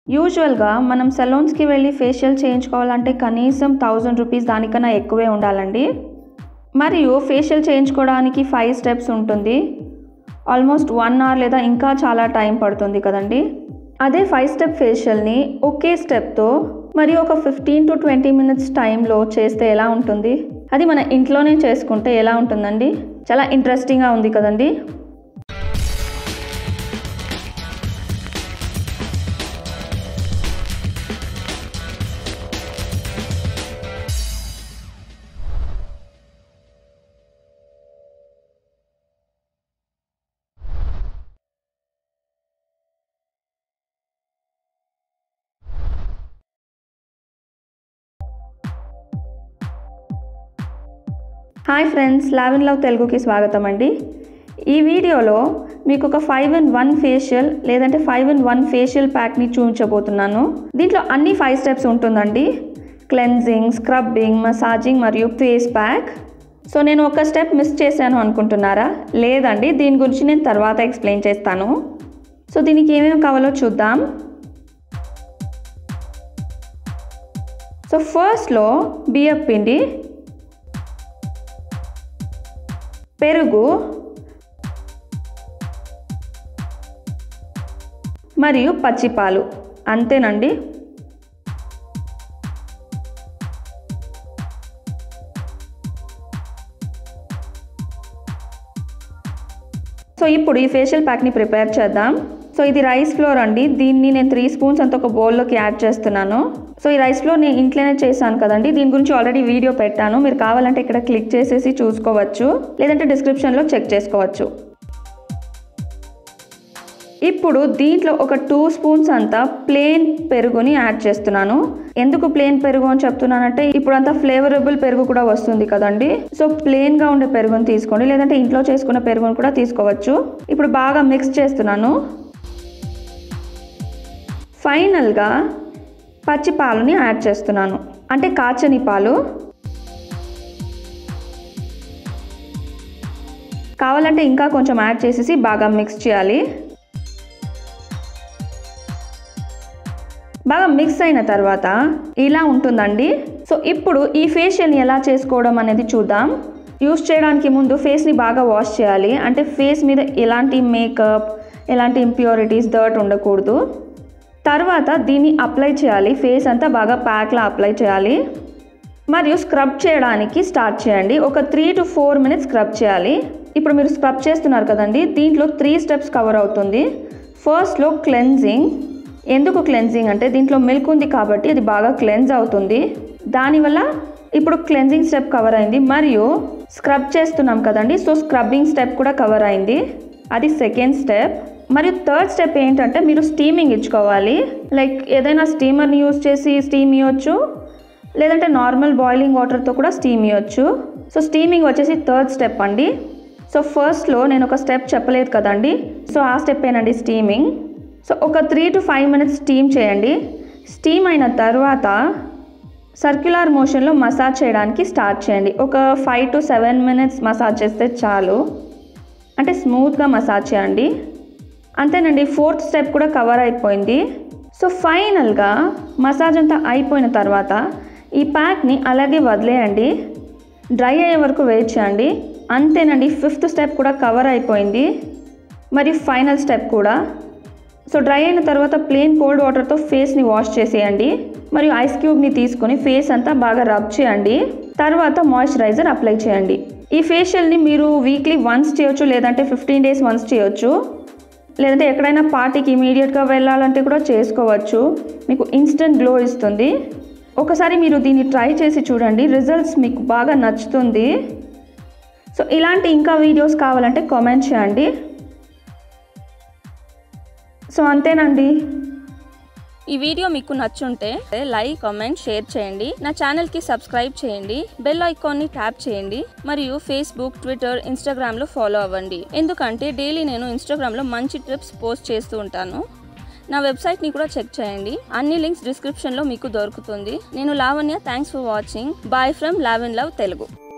యూజువల్గా మనం సెలూన్స్కి వెళ్ళి ఫేషియల్ చేయించుకోవాలంటే కనీసం థౌజండ్ రూపీస్ దానికన్నా ఎక్కువే ఉండాలండి మరియు ఫేషియల్ చేయించుకోవడానికి ఫైవ్ స్టెప్స్ ఉంటుంది ఆల్మోస్ట్ వన్ అవర్ లేదా ఇంకా చాలా టైం పడుతుంది కదండి అదే ఫైవ్ స్టెప్ ఫేషియల్ని ఒకే స్టెప్తో మరి ఒక ఫిఫ్టీన్ టు ట్వంటీ మినిట్స్ టైంలో చేస్తే ఎలా ఉంటుంది అది మన ఇంట్లోనే చేసుకుంటే ఎలా ఉంటుందండి చాలా ఇంట్రెస్టింగ్గా ఉంది కదండి hi friends Lav in love తెలుగుకి స్వాగతం అండి ఈ వీడియోలో మీకు ఒక ఫైవ్ ఇన్ వన్ ఫేషియల్ లేదంటే ఫైవ్ ఇన్ వన్ ఫేషియల్ ప్యాక్ని చూపించబోతున్నాను దీంట్లో అన్ని ఫైవ్ స్టెప్స్ ఉంటుందండి క్లెన్జింగ్ స్క్రబ్బింగ్ మసాజింగ్ మరియు ఫేస్ ప్యాక్ సో నేను ఒక స్టెప్ మిస్ చేశాను అనుకుంటున్నారా లేదండి దీని గురించి నేను తర్వాత ఎక్స్ప్లెయిన్ చేస్తాను సో దీనికి ఏమేమి కావాలో చూద్దాం సో ఫస్ట్లో బియ్యం పిండి పెరుగు మరియు పచ్చిపాలు అంతేనండి సో ఇప్పుడు ఈ ఫేషియల్ ప్యాక్ని ప్రిపేర్ చేద్దాం సో ఇది రైస్ ఫ్లోర్ అండి దీన్ని నేను త్రీ స్పూన్స్ అంత ఒక బౌల్లోకి యాడ్ చేస్తున్నాను సో ఈ రైస్ ఫ్లోర్ నేను ఇంట్లోనే చేశాను కదండి దీని గురించి ఆల్రెడీ వీడియో పెట్టాను మీరు కావాలంటే ఇక్కడ క్లిక్ చేసేసి చూసుకోవచ్చు లేదంటే డిస్క్రిప్షన్లో చెక్ చేసుకోవచ్చు ఇప్పుడు దీంట్లో ఒక టూ స్పూన్స్ అంతా ప్లేన్ పెరుగుని యాడ్ చేస్తున్నాను ఎందుకు ప్లేన్ పెరుగు అని చెప్తున్నానంటే ఇప్పుడు అంతా ఫ్లేవరబుల్ పెరుగు కూడా వస్తుంది కదండి సో ప్లేన్గా ఉండే పెరుగుని తీసుకోండి లేదంటే ఇంట్లో చేసుకున్న పెరుగుని కూడా తీసుకోవచ్చు ఇప్పుడు బాగా మిక్స్ చేస్తున్నాను ఫైనల్గా పచ్చి పాలుని యాడ్ చేస్తున్నాను అంటే కాచని పాలు కావాలంటే ఇంకా కొంచెం యాడ్ చేసేసి బాగా మిక్స్ చేయాలి బాగా మిక్స్ అయిన తర్వాత ఇలా ఉంటుందండి సో ఇప్పుడు ఈ ఫేషియల్ని ఎలా చేసుకోవడం అనేది చూద్దాం యూస్ చేయడానికి ముందు ఫేస్ని బాగా వాష్ చేయాలి అంటే ఫేస్ మీద ఎలాంటి మేకప్ ఎలాంటి ఇంప్యూరిటీస్ డర్ట్ ఉండకూడదు తర్వాత దీన్ని అప్లై చేయాలి ఫేస్ అంతా బాగా ప్యాక్లా అప్లై చేయాలి మరియు స్క్రబ్ చేయడానికి స్టార్ట్ చేయండి ఒక three to four minutes scrub చేయాలి ఇప్పుడు మీరు స్క్రబ్ చేస్తున్నారు కదండి దీంట్లో త్రీ స్టెప్స్ కవర్ అవుతుంది ఫస్ట్లో క్లెన్జింగ్ ఎందుకు క్లెన్జింగ్ అంటే దీంట్లో మిల్క్ ఉంది కాబట్టి అది బాగా క్లెన్స్ అవుతుంది దానివల్ల ఇప్పుడు క్లెన్జింగ్ స్టెప్ కవర్ అయింది మరియు స్క్రబ్ చేస్తున్నాం కదండి సో స్క్రబ్బింగ్ స్టెప్ కూడా కవర్ అయింది అది సెకండ్ స్టెప్ మరియు థర్డ్ స్టెప్ ఏంటంటే మీరు స్టీమింగ్ ఇచ్చుకోవాలి లైక్ ఏదైనా స్టీమర్ని యూజ్ చేసి స్టీమ్ ఇవ్వచ్చు లేదంటే నార్మల్ బాయిలింగ్ వాటర్తో కూడా స్టీమ్ ఇవ్వచ్చు సో స్టీమింగ్ వచ్చేసి థర్డ్ స్టెప్ అండి సో ఫస్ట్లో నేను ఒక స్టెప్ చెప్పలేదు కదండి సో ఆ స్టెప్ ఏనండి స్టీమింగ్ సో ఒక three to five minutes steam చేయండి స్టీమ్ అయిన తర్వాత సర్క్యులర్ మోషన్లో మసాజ్ చేయడానికి స్టార్ట్ చేయండి ఒక five to seven minutes massage చేస్తే చాలు అంటే స్మూత్గా మసాజ్ చేయండి అంతేనండి ఫోర్త్ స్టెప్ కూడా కవర్ అయిపోయింది సో ఫైనల్గా మసాజ్ అంతా అయిపోయిన తర్వాత ఈ ప్యాక్ని అలాగే వదిలేయండి డ్రై అయ్యే వరకు వెయిట్ చేయండి అంతేనండి ఫిఫ్త్ స్టెప్ కూడా కవర్ అయిపోయింది మరి ఫైనల్ స్టెప్ కూడా సో డ్రై అయిన తర్వాత ప్లెయిన్ కోల్డ్ వాటర్తో ఫేస్ని వాష్ చేసేయండి మరియు ఐస్ క్యూబ్ని తీసుకొని ఫేస్ అంతా బాగా రబ్ చేయండి తర్వాత మాయిశ్చరైజర్ అప్లై చేయండి ఈ ఫేషియల్ని మీరు వీక్లీ వన్స్ చేయొచ్చు లేదంటే ఫిఫ్టీన్ డేస్ వన్స్ చేయొచ్చు లేదంటే ఎక్కడైనా పార్టీకి ఇమీడియట్గా వెళ్ళాలంటే కూడా చేసుకోవచ్చు మీకు ఇన్స్టెంట్ గ్లో ఇస్తుంది ఒకసారి మీరు దీన్ని ట్రై చేసి చూడండి రిజల్ట్స్ మీకు బాగా నచ్చుతుంది సో ఇలాంటి ఇంకా వీడియోస్ కావాలంటే కామెంట్ చేయండి సో అంతేనండి ఈ వీడియో మీకు నచ్చుంటే లైక్ కామెంట్ షేర్ చేయండి నా ఛానల్కి సబ్స్క్రైబ్ చేయండి బెల్ ఐకాన్ని ట్యాప్ చేయండి మరియు ఫేస్బుక్ ట్విట్టర్ ఇన్స్టాగ్రామ్లో ఫాలో అవ్వండి ఎందుకంటే డైలీ నేను ఇన్స్టాగ్రామ్లో మంచి టిప్స్ పోస్ట్ చేస్తూ ఉంటాను నా వెబ్సైట్ని కూడా చెక్ చేయండి అన్ని లింక్స్ డిస్క్రిప్షన్లో మీకు దొరుకుతుంది నేను Lavanya thanks for watching bye from Lav in love Telugu